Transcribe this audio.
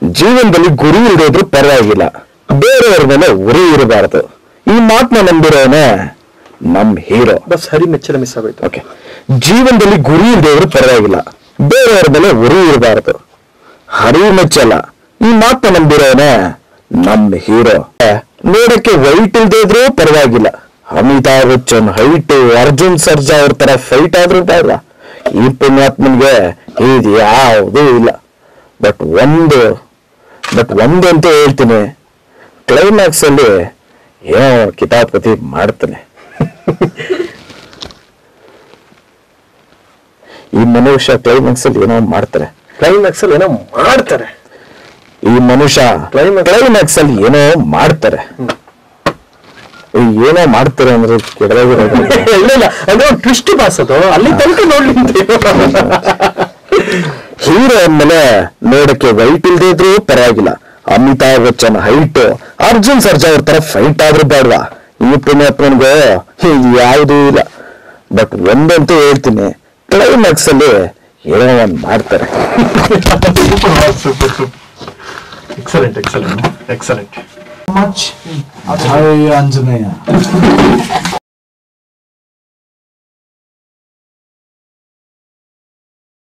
ಜೀವನದಲ್ಲಿ ಗುರಿ ಇರೋದ್ರು ಪರವಾಗಿಲ್ಲ ಬೇರೆಯವ್ರ ಮೇಲೆ ಉರಿ ಇರಬಾರದು ಈ ಮಾತನ್ನ ನಂಬಿರೋನೆ ನಮ್ ಹೀರೋ ಬಸ್ ಹರಿ ಮೆಚ್ಚಲ ಮಿಸ್ ಆಗೋಯ್ತು ಓಕೆ ಜೀವನದಲ್ಲಿ ಗುರಿ ಇಲ್ದೇವ್ರು ಪರವಾಗಿಲ್ಲ ಬೇರೆಯವ್ರ ಮೇಲೆ ಉರಿ ಇರಬಾರದು ಹರಿವು ಮೆಚ್ಚಲ್ಲ ಈ ಮಾತನ್ನ ನಂಬಿರೋನೆ ನಮ್ ಹೀರೋ ನೋಡಕ್ಕೆ ವೈಟ್ ಇಲ್ದೇ ಇದ್ರೂ ಪರವಾಗಿಲ್ಲ ಅಮಿತಾಬ್ ಬಚ್ಚನ್ ಹೈಟ್ ಅರ್ಜುನ್ ಸರ್ಜಾ ಅವ್ರ ತರ ಫೈಟ್ ಆದ್ರೂ ಬೇಡ ಈ ಪುಣ್ಯಾತ್ಮನ್ಗೆ ಇದು ಯಾವುದೂ ಇಲ್ಲ ಬಟ್ ಒಂದು ಬಟ್ ಒಂದಂತೂ ಹೇಳ್ತೀನಿ ಕ್ಲೈಮ್ಯಾಕ್ಸ್ ಅಲ್ಲಿ ಏನೋ ಕಿತಾಪತಿ ಮಾಡ್ತಾನೆ ಈ ಮನುಷ್ಯ ಕ್ಲೈಮ್ಯಾಕ್ಸ್ ಅಲ್ಲಿ ಏನೋ ಮಾಡ್ತಾರೆ ಕ್ಲೈಮ್ಯಾಕ್ಸ್ ಅಲ್ಲಿ ಏನೋ ಮಾಡ್ತಾರೆ ಈ ಮನುಷ್ಯ Climax- ಕ್ಲೈಮ್ಯಾಕ್ಸ್ ಅಲ್ಲಿ ಏನೋ ಮಾಡ್ತಾರೆ ಈ ಏನೋ ಮಾಡ್ತಾರೆ ಅಂದ್ರೆ ಕೆಡವಾಗಿರೋದು ಇಲ್ಲ ಇಲ್ಲ ಅಂದ್ರೆ ಒಂದು ಟ್ವಿಸ್ಟ್ ಬಾಸ್ ಅದು ಅಲ್ಲಿ ತನಕ ನೋಡ್ಲಿ ಹೀರೋ ಅಂದ್ಮೇಲೆ ನೋಡಕ್ಕೆ ವೈಟ್ ಇಲ್ದೇ ಇದ್ರೂ ಪರವಾಗಿಲ್ಲ ಅಮಿತಾಬ್ ಬಚ್ಚನ್ ಹೈಟ್ ಅರ್ಜುನ್ ಸರ್ಜಾ ಅವ್ರ ತರ ಫೈಟ್ ಆದ್ರೂ ಬೇಡವಾ ಈ ಪುಣ್ಯಾತ್ಮನ್ಗೆ ಇದು ಯಾವುದೂ ಇಲ್ಲ ಬಟ್ ಒಂದಂತೂ ಹೇಳ್ತೀನಿ ಕ್ಲೈಮ್ಯಾಕ್ಸ್ ಅಲ್ಲಿ ಏನೋ ಒಂದ್ ಮಾಡ್ತಾರೆ excellent excellent excellent much. Jai Anjaneya.